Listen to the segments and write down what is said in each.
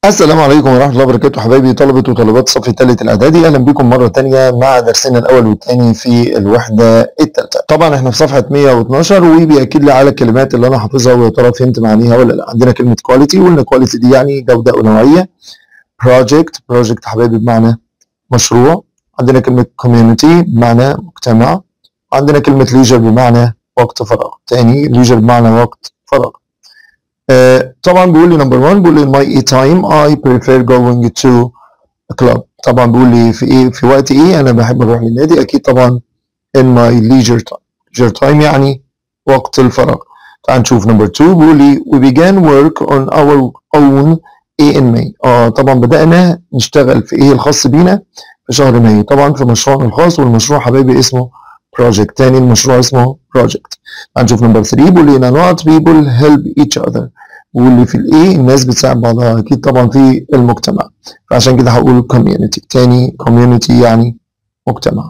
السلام عليكم ورحمة الله وبركاته حبايبي طلبة وطالبات الصف الثالث الإعدادي أهلا بكم مرة تانية مع درسنا الأول والثاني في الوحدة الثالثة طبعا احنا في صفحة 112 وبيأكد لي على الكلمات اللي أنا حافظها ويا ترى فهمت معانيها ولا لا عندنا كلمة كواليتي وقلنا كواليتي دي يعني جودة أو نوعية بروجكت بروجكت حبايبي بمعنى مشروع عندنا كلمة كوميونتي بمعنى مجتمع عندنا كلمة ليجر بمعنى وقت فراغ تاني ليجر بمعنى وقت فراغ آه، طبعا بيقول لي نمبر 1 بيقول لي in my e time I prefer going to a club طبعا بيقول لي في ايه في وقت ايه انا بحب اروح للنادي اكيد طبعا in my leisure time leisure time يعني وقت الفراغ تعال نشوف نمبر 2 بيقول لي we began work on our own A in May اه طبعا بدأنا نشتغل في ايه الخاص بينا في شهر مايو طبعا في مشروعنا الخاص والمشروع حبايبي اسمه project تاني المشروع اسمه project هنشوف نمبر 3 بيقول لي in a lot people help each other واللي في الايه الناس بتساعد بعضها اكيد طبعا في المجتمع فعشان كده هقول community تاني community يعني مجتمع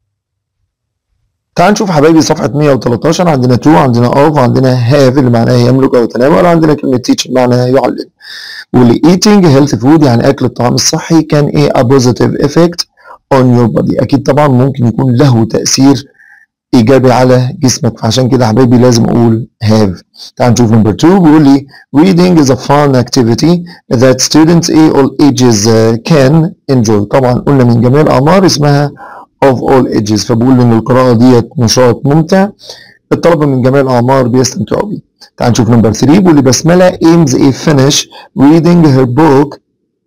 تعال نشوف حبايبي صفحة 113 عندنا to عندنا of عندنا have اللي معناها يملك أو يتناول عندنا كلمة teach بمعنى يعلم واللي eating healthy food يعني أكل الطعام الصحي كان إيه a positive effect on your body أكيد طبعا ممكن يكون له تأثير إيجابي على جسمك فعشان كده حبايبي لازم أقول have تعال نشوف نمبر 2 بيقول لي reading is a fun activity that students in all ages uh, can enjoy طبعا قلنا من جميع الأعمار اسمها of all ages فبقول إن القراءة ديت نشاط ممتع الطلبة من جميع الأعمار بيستمتعوا بيه تعال نشوف نمبر 3 بيقول لي بسملة aims a finish reading her book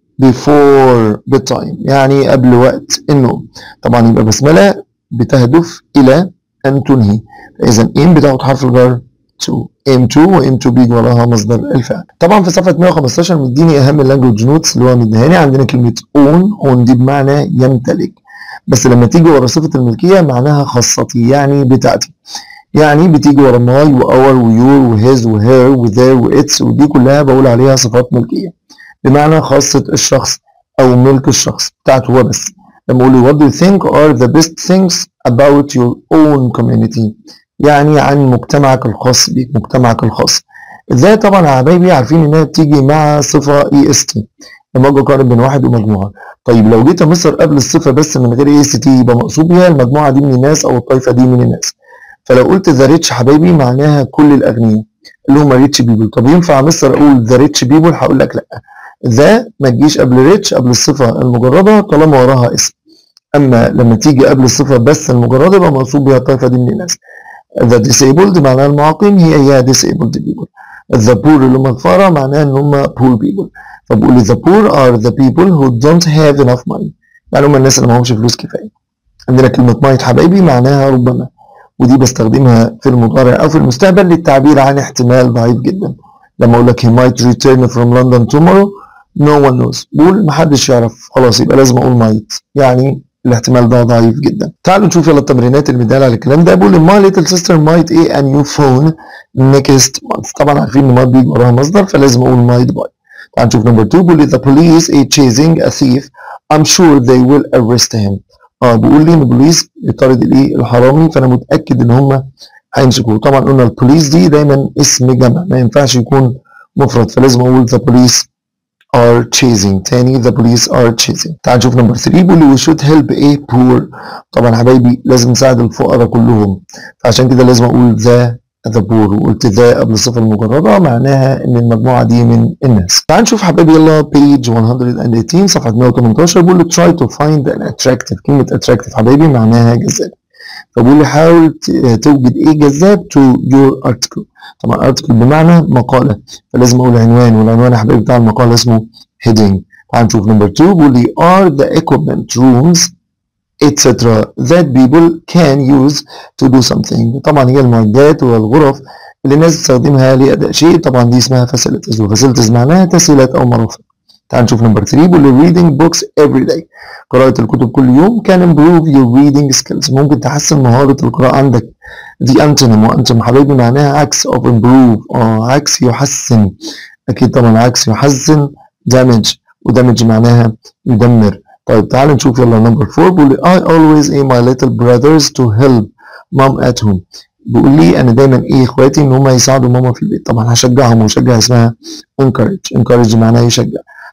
before bedtime يعني قبل وقت النوم طبعا يبقى بسملة بتهدف إلى أن تنهي إذا aim بتاخد حرف الجر to aim to و aim to بيجي وراها مصدر الفعل طبعا في صفحة 115 مديني أهم اللانجوج نوتس اللي هو مديهاني عندنا كلمة own own دي بمعنى يمتلك بس لما تيجي ورا صفة الملكية معناها خاصتي يعني بتاعتي يعني بتيجي ورا ماي وأور ويور وهيز وهير وذير وإتس ودي كلها بقول عليها صفات ملكية بمعنى خاصة الشخص أو ملك الشخص بتاعته هو بس لما أقول what do you think are the best things about your own community يعني عن مجتمعك الخاص بيك مجتمعك الخاص ازاي طبعا يا حبايبي عارفين انها بتيجي مع صفة اي اس تي لما اجي اقارن بين واحد ومجموعة طيب لو جيت امصر قبل الصفة بس من غير اي اس تي يبقى مقصود بيها المجموعة دي من الناس او الطائفة دي من الناس فلو قلت ذا ريتش حبايبي معناها كل الاغنياء اللي هم ريتش بيبل طب ينفع امصر اقول ذا ريتش بيبل هقول لك لا ذا ما تجيش قبل ريتش قبل الصفة المجردة طالما وراها اسم اما لما تيجي قبل الصفة بس المجردة يبقى مقصود بيها الطائفة دي من الناس the disabled معناها المعاقين هي هي disabled people the poor اللي هم الفقراء معناها ان هم poor people فبقول the poor are the people who don't have enough money يعني هم الناس اللي معهمش فلوس كفاية عندنا كلمة might حبايبي معناها ربما ودي بستخدمها في المضارع او في المستقبل للتعبير عن احتمال ضعيف جدا لما اقول لك he might return from London tomorrow no one knows بقول محدش يعرف خلاص يبقى لازم اقول might يعني الاحتمال ده ضعيف جدا تعالوا نشوف يلا التمرينات اللي مديها على الكلام ده بيقول my little sister might a a new phone next month طبعا عارفين ان might بيجي وراها مصدر فلازم اقول might buy تعال نشوف نمبر 2 بيقول لي the police are chasing a thief I'm sure they will arrest him اه بيقول لي ان البوليس بيطارد الايه الحرامي فانا متاكد ان هم هيمسكوه طبعا قلنا البوليس دي دايما اسم جمع ما ينفعش يكون مفرد فلازم اقول the police are chasing تاني the police are chasing تعال نشوف نمبر 3 بيقول لي we should help a poor طبعا حبايبي لازم نساعد الفقراء كلهم فعشان كده لازم اقول the the poor وقلت ذا قبل الصفة المجردة معناها ان المجموعة دي من الناس تعال نشوف حبايبي يلا page 118 صفحة 118 بيقول لي try to find an attractive كلمة attractive حبايبي معناها جذاب فبقول لي حاول توجد ايه جذاب to your article طبعا article بمعنى مقالة فلازم اقول عنوان والعنوان يا حبايبي بتاع المقالة اسمه heading تعال نشوف نمبر 2 بيقول لي are the equipment rooms etc that people can use to do something طبعا هي المعدات والغرف اللي الناس بتستخدمها لأداء شيء طبعا دي اسمها facilities وفاسيلتيز معناها تسهيلات أو مرافق تعال نشوف نمبر 3 بيقول لي reading books every day قراءة الكتب كل يوم can improve your reading skills ممكن تحسن مهارة القراءة عندك دي antonym وانتم حبايبي معناها عكس of improve اه عكس يحسن أكيد طبعا عكس يحسن damage ودامج معناها يدمر طيب تعال نشوف يلا نمبر 4 بيقول لي I always aim my little brothers to help mom at home بيقول لي انا دايما ايه اخواتي ان هم يساعدوا ماما في البيت طبعا هشجعهم وشجع اسمها encourage encourage معناها يشجع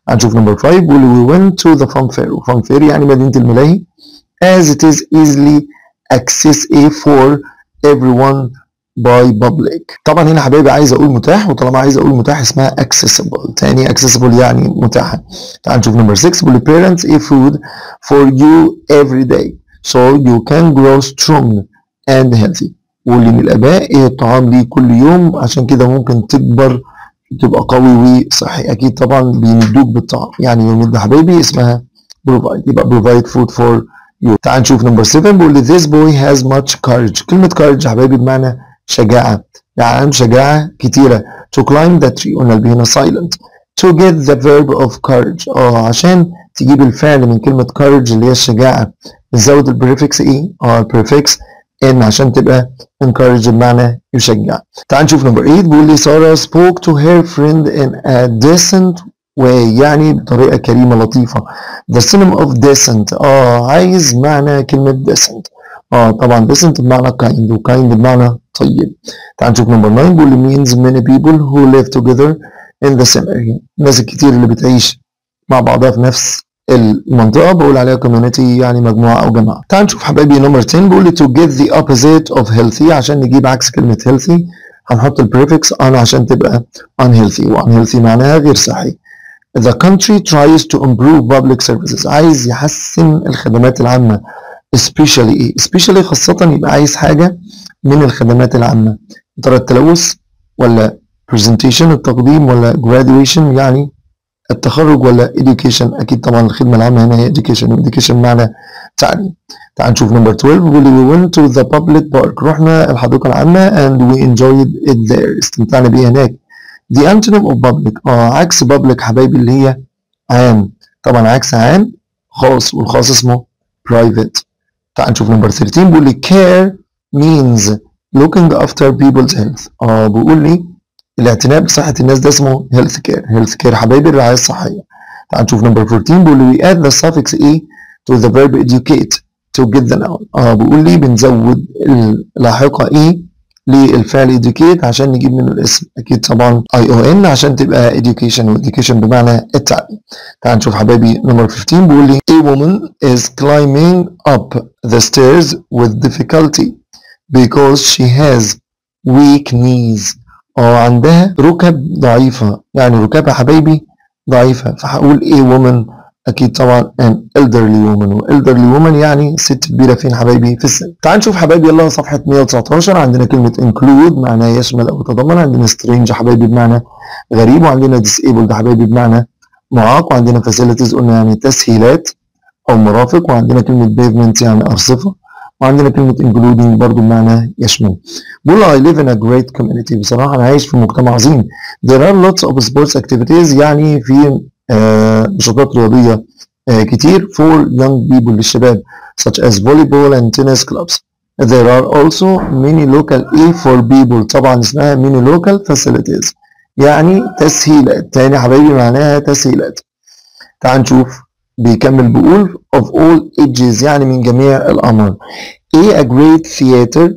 هنشوف نمبر 5 بيقول we went to the fun fair وفان فير يعني مدينة الملاهي as it is easily access a for everyone by public طبعا هنا حبايبي عايز اقول متاح وطالما عايز اقول متاح اسمها accessible تاني accessible يعني متاحة تعال نشوف نمبر 6 بيقول parents a food for you every day so you can grow strong and healthy واللي من الاباء ايه الطعام ليه كل يوم عشان كده ممكن تكبر تبقى قوي وصحي اكيد طبعا بيمدوك بالطعام يعني يمد حبايبي اسمها provide يبقى provide food for you تعال نشوف نمبر 7 بيقول لي this boy has much courage كلمة courage يا حبايبي بمعنى شجاعة يعني عنده شجاعة كتيرة to climb the tree قلنا اللي هنا silent to get the verb of courage اه عشان تجيب الفعل من كلمة courage اللي هي الشجاعة نزود البريفكس ايه؟ اه البريفكس ان عشان تبقى encourage بمعنى يشجع تعال نشوف نمبر 8 بيقول لي سارة spoke to her friend in a decent way يعني بطريقة كريمة لطيفة the synonym of decent اه عايز معنى كلمة decent اه طبعا decent بمعنى kind و kind بمعنى طيب تعال نشوف نمبر 9 بيقول لي means many people who live together in the same area الناس الكتير اللي بتعيش مع بعضها في نفس المنطقة بقول عليها community يعني مجموعة أو جماعة. تعال نشوف حبايبي نمبر 10 بيقول لي to get the opposite of healthy عشان نجيب عكس كلمة healthy هنحط البريفكس on عشان تبقى unhealthy و unhealthy معناها غير صحي. The country tries to improve public services عايز يحسن الخدمات العامة especially إيه؟ especially خاصة يبقى عايز حاجة من الخدمات العامة. ترى التلوث ولا presentation التقديم ولا graduation يعني التخرج ولا education اكيد طبعا الخدمه العامه هنا هي education education معنى تعليم تعال نشوف نمبر 12 بيقول لي we went to the public park رحنا الحديقه العامه and we enjoyed it there استمتعنا بيها هناك the antonym of public اه عكس public حبايبي اللي هي عام طبعا عكس عام خاص والخاص اسمه private تعال نشوف نمبر 13 بيقول لي care means looking after people's health اه بيقول لي الاعتناء بصحة الناس ده اسمه هيلث كير هيلث كير حبايبي الرعاية الصحية تعال نشوف نمبر 14 بيقول لي we add the suffix e to the verb educate to get the noun اه بيقول لي بنزود اللاحقة e للفعل educate عشان نجيب منه الاسم اكيد طبعا i o n عشان تبقى education و education بمعنى التعليم تعال نشوف حبايبي نمبر 15 بيقول لي a woman is climbing up the stairs with difficulty because she has weak knees اه عندها ركب ضعيفة يعني ركبها حبايبي ضعيفة فهقول ايه woman اكيد طبعا an elderly woman و elderly woman يعني ست كبيرة فين حبايبي في السن تعال نشوف حبايبي يلا صفحة 119 عندنا كلمة include معناها يشمل او يتضمن عندنا strange حبايبي بمعنى غريب وعندنا disabled حبايبي بمعنى معاق وعندنا facilities قلنا يعني تسهيلات او مرافق وعندنا كلمة pavement يعني ارصفة وعندنا كلمة including برضو بمعنى يشمل بقول I live in a great community بصراحة أنا عايش في مجتمع عظيم there are lots of sports activities يعني في آه نشاطات رياضية آه كتير for young people للشباب such as volleyball and tennis clubs there are also many local A for people طبعا اسمها many local facilities يعني تسهيلات تاني حبايبي معناها تسهيلات تعال نشوف بيكمل بيقول of all ages يعني من جميع الأعمار A a great theater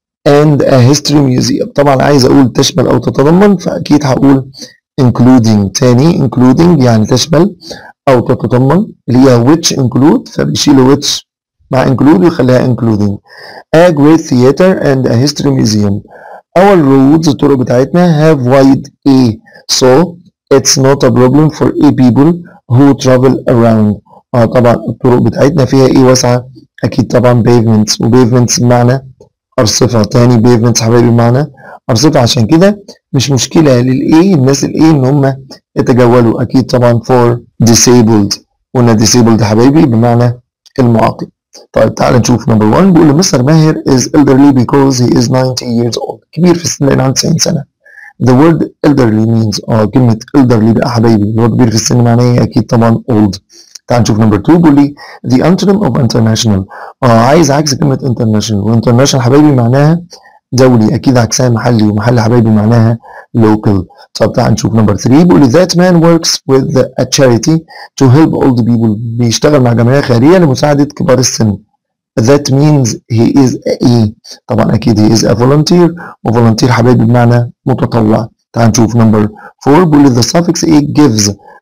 and a history museum طبعا عايز أقول تشمل أو تتضمن فأكيد هقول including تاني including يعني تشمل أو تتضمن اللي هي which include فبيشيلوا which مع include ويخليها including a great theater and a history museum our roads الطرق بتاعتنا have wide A so it's not a problem for A people who travel around اه طبعا الطرق بتاعتنا فيها ايه واسعة اكيد طبعا pavements و pavements بمعنى ارصفة تاني pavements حبايبي بمعنى ارصفة عشان كده مش مشكلة للايه الناس الايه ان هم يتجولوا اكيد طبعا for disabled قلنا disabled حبايبي بمعنى المعاقب طيب تعال نشوف نمبر 1 بيقول مستر ماهر is elderly because he is 90 years old كبير في السن لانه عنده 90 سنة the word elderly means اه كلمة elderly بقى حبايبي اللي هو كبير في السن معناه ايه اكيد طبعا old تعال نشوف نمبر 2 بيقول لي the antonym of international اه عايز عكس كلمة international وانترناشونال حبايبي معناها دولي اكيد عكسها محلي ومحلي حبايبي معناها local طب تعال نشوف نمبر 3 بيقول لي that man works with a charity to help old people بيشتغل مع جمعية خيرية لمساعدة كبار السن that means he is a طبعا اكيد he is a volunteer وفولنتير حبايبي بمعنى متطوع تعال نشوف نمبر 4 بيقول لي the suffix a gives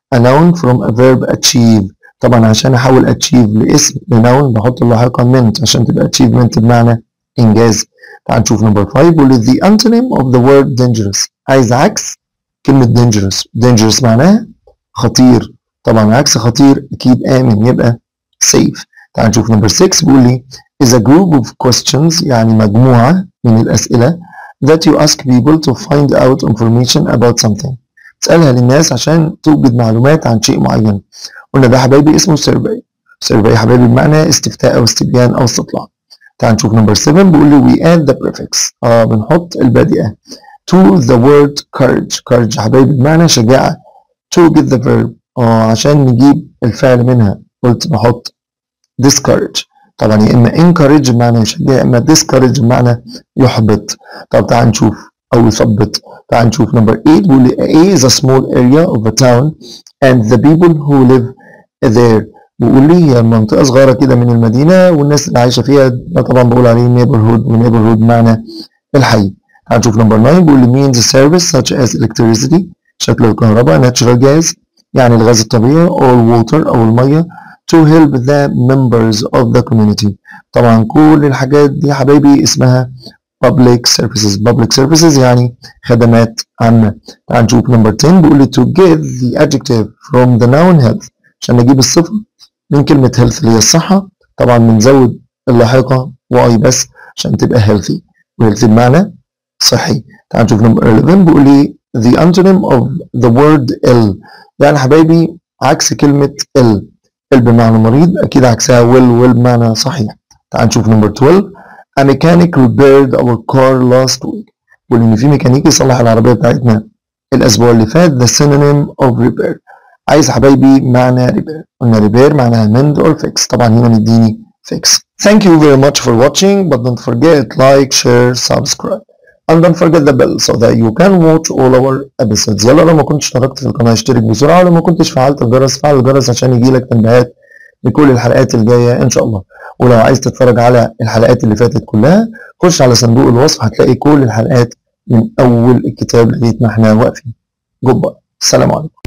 a noun from a verb achieve طبعا عشان احول achieve لاسم لنون بحط لاحقا meant عشان تبقى achievement بمعنى انجاز تعال نشوف نمبر 5 بيقول the antonym of the word dangerous عايز عكس كلمة dangerous dangerous معناها خطير طبعا عكس خطير اكيد امن يبقى safe تعال نشوف نمبر 6 بيقول لي is a group of questions يعني مجموعة من الأسئلة that you ask people to find out information about something تسألها للناس عشان توجد معلومات عن شيء معين قلنا ده حبايبي اسمه survey survey حبايبي بمعنى استفتاء أو استبيان أو استطلاع تعال نشوف نمبر 7 بيقول لي we add the prefix اه بنحط البادئة to the word courage courage حبايبي بمعنى شجاعة to get the verb اه عشان نجيب الفعل منها قلت بحط discourage طبعا يا اما encourage بمعنى يشجع يا اما discourage بمعنى يحبط طب تعال نشوف او يثبط تعال نشوف نمبر 8 بيقول لي A is a small area of a town and the people who live there بيقول لي هي منطقة صغيرة كده من المدينة والناس اللي عايشة فيها ده طبعا بقول عليه neighborhood و neighborhood بمعنى الحي تعال نشوف نمبر 9 بيقول لي means a service such as electricity شكل الكهرباء natural gas يعني الغاز الطبيعي or water أو المية to help the members of the community طبعا كل الحاجات دي يا حبايبي اسمها public services public services يعني خدمات عامة تعال نشوف نمبر 10 بيقول لي to give the adjective from the noun health عشان نجيب الصفة من كلمة health اللي هي الصحة طبعا بنزود اللاحقة واي بس عشان تبقى healthy وhealthy بمعنى صحي تعال نشوف نمبر 11 بيقول لي the antonym of the word ill يعني حبايبي عكس كلمة ill ill بمعنى مريض أكيد عكسها well well بمعنى صحيح تعال نشوف نمبر 12 A mechanic repaired our car last week واللي إن في ميكانيكي صلح العربية بتاعتنا الأسبوع اللي فات the synonym of repair عايز حبايبي معنى repair قلنا repair معناها mend or fix طبعا هنا مديني fix Thank you very much for watching but don't forget like share subscribe and don't forget the bell so that you can watch all our episodes يلا لو ما كنتش اشتركت في القناة اشترك بسرعة ولو ما كنتش فعلت الجرس فعل الجرس عشان يجيلك تنبيهات لكل الحلقات الجاية إن شاء الله ولو عايز تتفرج على الحلقات اللي فاتت كلها خش على صندوق الوصف هتلاقي كل الحلقات من أول الكتاب لغاية ما احنا واقفين جود باي السلام عليكم